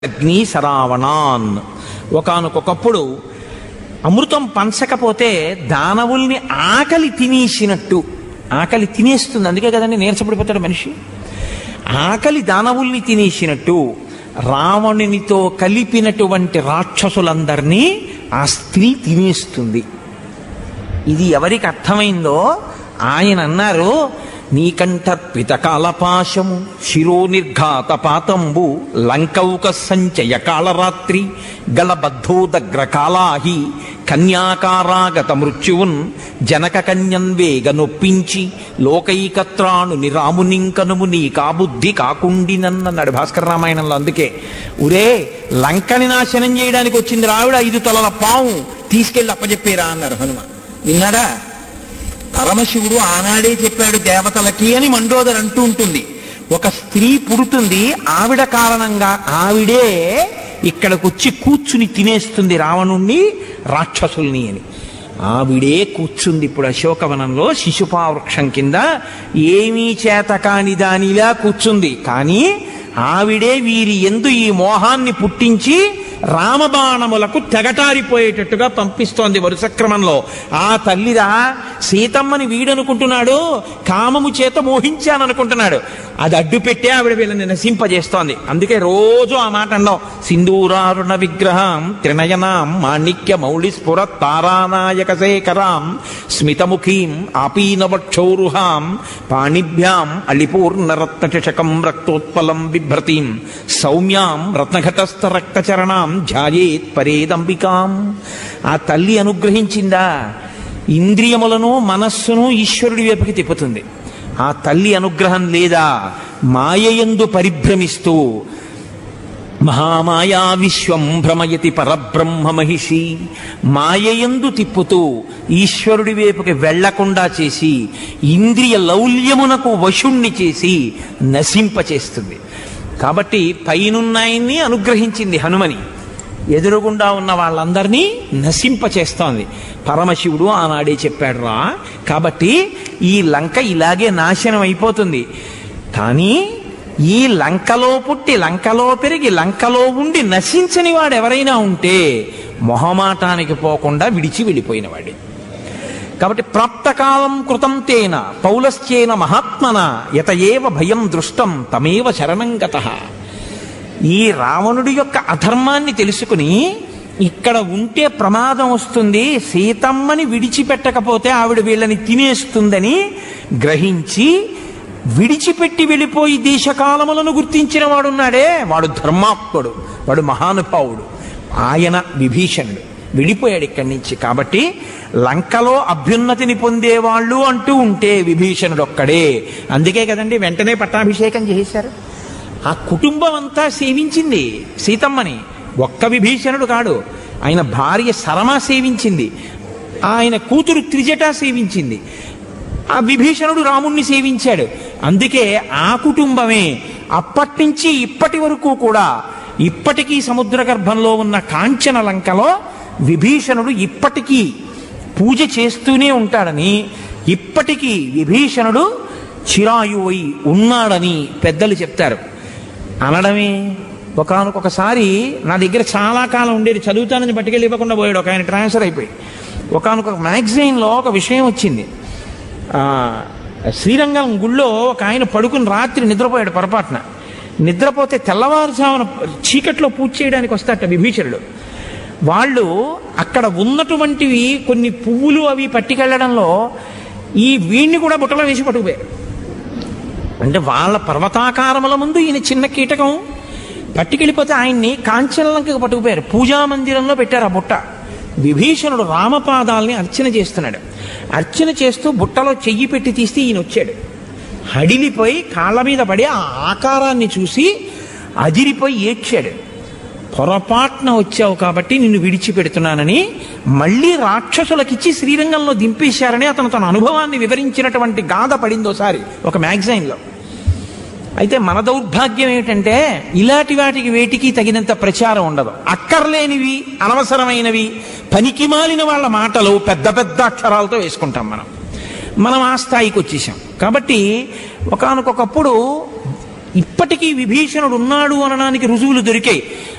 అగ్ని సరావణాన్ ఒకనకొకప్పుడు అమృతం పంచకపోతే దానవుల్ని ఆకలి తినేసినట్టు ఆకలి తినేస్తుంది అందుకే కదండి నీరసపడిపోతాడు మనిషి ఆకలి దానవుల్ని తినేసినట్టు రావణునితో కలిపినటువంటి రాక్షసులందరినీ ఆ స్త్రీ తినేస్తుంది ఇది ఎవరికి అర్థమైందో ఆయన అన్నారు నీకంఠర్పిత కాలపాశము శిరో నిర్ఘాత పాతంబు లంకౌక సంచయ కాళరాత్రి గలబద్ధోదగ్ర కాలాహి కన్యాకారాగత మృత్యువున్ జనక కన్యన్ వేగ నొప్పించి లోకైకత్రాను నిరామునింకనుము నీ కాబుద్ధి కాకుండినన్నాడు భాస్కర రామాయణంలో అందుకే ఉరే లంకని నాశనం చేయడానికి వచ్చింది రావిడ ఐదు తలల పాము తీసుకెళ్ళి అప్పచెప్పేరా అన్నారు హనుమ విన్నాడా పరమశివుడు ఆనాడే చెప్పాడు దేవతలకి అని మండోదర్ అంటూ ఉంటుంది ఒక స్త్రీ పుడుతుంది ఆవిడ కారణంగా ఆవిడే ఇక్కడికి వచ్చి కూర్చుని తినేస్తుంది రావణుణ్ణి రాక్షసుల్ని అని ఆవిడే కూర్చుంది ఇప్పుడు అశోకవనంలో శిశుపా వృక్షం కింద ఏమీ చేత కాని దానిలా కూర్చుంది కానీ ఆవిడే వీరి ఎందు ఈ మోహాన్ని పుట్టించి రామబాణములకు తెగటారిపోయేటట్టుగా పంపిస్తోంది వరుస క్రమంలో ఆ తల్లిరా సీతమ్మని వీడనుకుంటున్నాడు కామము చేత మోహించాననుకుంటున్నాడు అది అడ్డు పెట్టే ఆవిడ వీళ్ళని నశింపజేస్తోంది అందుకే రోజు ఆ మాట అండం సింధూరారుణ విగ్రహం త్రినయనాం మాణిక్య మౌళి స్ఫుర తారానాయక శేఖరాం స్మితముఖీం ఆపీనవక్షౌరుహాం పాణిభ్యాం అళిపూర్ణరత్నచకం రక్తోత్పలం బిభ్రతీం సౌమ్యాం రత్నఘటస్థ రక్తచరణాం ధ్యాయేత్ పరేదంబికాం ఆ తల్లి అనుగ్రహించిందా ఇంద్రియములను మనస్సును ఈశ్వరుడి వైపుకి తిప్పుతుంది ఆ తల్లి అనుగ్రహం లేదా మాయయందు పరిభ్రమిస్తూ మహామాయా విశ్వం భ్రమయతి పరబ్రహ్మ మహిషి మాయయందు తిప్పుతూ ఈశ్వరుడి వైపుకి వెళ్లకుండా చేసి ఇంద్రియ లౌల్యమునకు వశుణ్ణి చేసి నశింపచేస్తుంది కాబట్టి పైనున్నాయన్ని అనుగ్రహించింది హనుమని ఎదురుగుండా ఉన్న వాళ్ళందరినీ నశింపచేస్తోంది పరమశివుడు ఆనాడే చెప్పాడు రా కాబట్టి ఈ లంక ఇలాగే నాశనం అయిపోతుంది కానీ ఈ లంకలో పుట్టి లంకలో పెరిగి లంకలో ఉండి నశించని వాడు ఎవరైనా ఉంటే మొహమాటానికి పోకుండా విడిచి వెళ్ళిపోయిన వాడే కాబట్టి ప్రాప్తకాలం కృతం తేన పౌలశ్చేన మహాత్మన యత ఏవ భయం దృష్టం తమేవ శరణం గతః ఈ రావణుడి యొక్క అధర్మాన్ని తెలుసుకుని ఇక్కడ ఉంటే ప్రమాదం వస్తుంది సీతమ్మని విడిచిపెట్టకపోతే ఆవిడ వీళ్ళని తినేస్తుందని గ్రహించి విడిచిపెట్టి వెళ్ళిపోయి దేశకాలములను గుర్తించిన వాడున్నాడే వాడు ధర్మాత్ముడు వాడు మహానుభావుడు ఆయన విభీషణుడు విడిపోయాడు ఇక్కడి నుంచి కాబట్టి లంకలో అభ్యున్నతిని పొందేవాళ్ళు అంటూ ఉంటే విభీషణుడు ఒక్కడే అందుకే కదండి వెంటనే పట్టాభిషేకం చేశారు ఆ కుటుంబం అంతా సేవించింది సీతమ్మని ఒక్క విభీషణుడు కాడు ఆయన భార్య సరమ సేవించింది ఆయన కూతురు త్రిజట సేవించింది ఆ విభీషణుడు రాముణ్ణి సేవించాడు అందుకే ఆ కుటుంబమే అప్పటి నుంచి ఇప్పటి వరకు కూడా ఇప్పటికీ సముద్ర గర్భంలో ఉన్న కాంచన లంకలో విభీషణుడు ఇప్పటికీ పూజ చేస్తూనే ఉంటాడని ఇప్పటికీ విభీషణుడు చిరాయువై ఉన్నాడని పెద్దలు చెప్తారు అనడమే ఒకనకొకసారి నా దగ్గర చాలా కాలం ఉండేది చదువుతానని పట్టుకెళ్ళి ఇవ్వకుండా పోయాడు ఒక ఆయన ట్రాన్స్ఫర్ అయిపోయి ఒకనొక మ్యాగజైన్లో ఒక విషయం వచ్చింది ఆ, శ్రీరంగం గుళ్ళో ఒక ఆయన పడుకుని రాత్రి నిద్రపోయాడు పొరపాటున నిద్రపోతే తెల్లవారుజామున చీకట్లో పూజ చేయడానికి వస్తాట విభీషణుడు వాళ్ళు అక్కడ ఉన్నటువంటివి కొన్ని పువ్వులు అవి పట్టుకెళ్లడంలో ఈ వీణ్ణి కూడా బుట్టలో వేసి పట్టుకుపోయారు అంటే వాళ్ళ పర్వతాకారముల ముందు ఈయన చిన్న కీటకం పట్టుకెళ్ళిపోతే ఆయన్ని కాంచనలంకకు పట్టుకుపోయారు పూజా మందిరంలో పెట్టారు ఆ బుట్ట విభీషణుడు రామపాదాల్ని అర్చన చేస్తున్నాడు అర్చన చేస్తూ బుట్టలో చెయ్యి పెట్టి తీస్తే ఈయన వచ్చాడు హడిలిపోయి కాళ్ళ మీద పడి ఆ ఆకారాన్ని చూసి అదిరిపోయి ఏడ్చాడు పొరపాటున వచ్చావు కాబట్టి నిన్ను విడిచిపెడుతున్నానని మళ్ళీ రాక్షసులకిచ్చి శ్రీరంగంలో దింపేశారని అతను తన అనుభవాన్ని వివరించినటువంటి గాథ పడిందోసారి ఒక మ్యాగజైన్లో అయితే మన దౌర్భాగ్యం ఏమిటంటే ఇలాంటి వాటికి వేటికి తగినంత ప్రచారం ఉండదు అక్కర్లేనివి అనవసరమైనవి పనికిమాలిన వాళ్ళ మాటలు పెద్ద పెద్ద అక్షరాలతో వేసుకుంటాం మనం మనం ఆ స్థాయికి వచ్చేసాం కాబట్టి ఒకానొకప్పుడు ఇప్పటికీ విభీషణుడు ఉన్నాడు అనడానికి రుజువులు దొరికాయి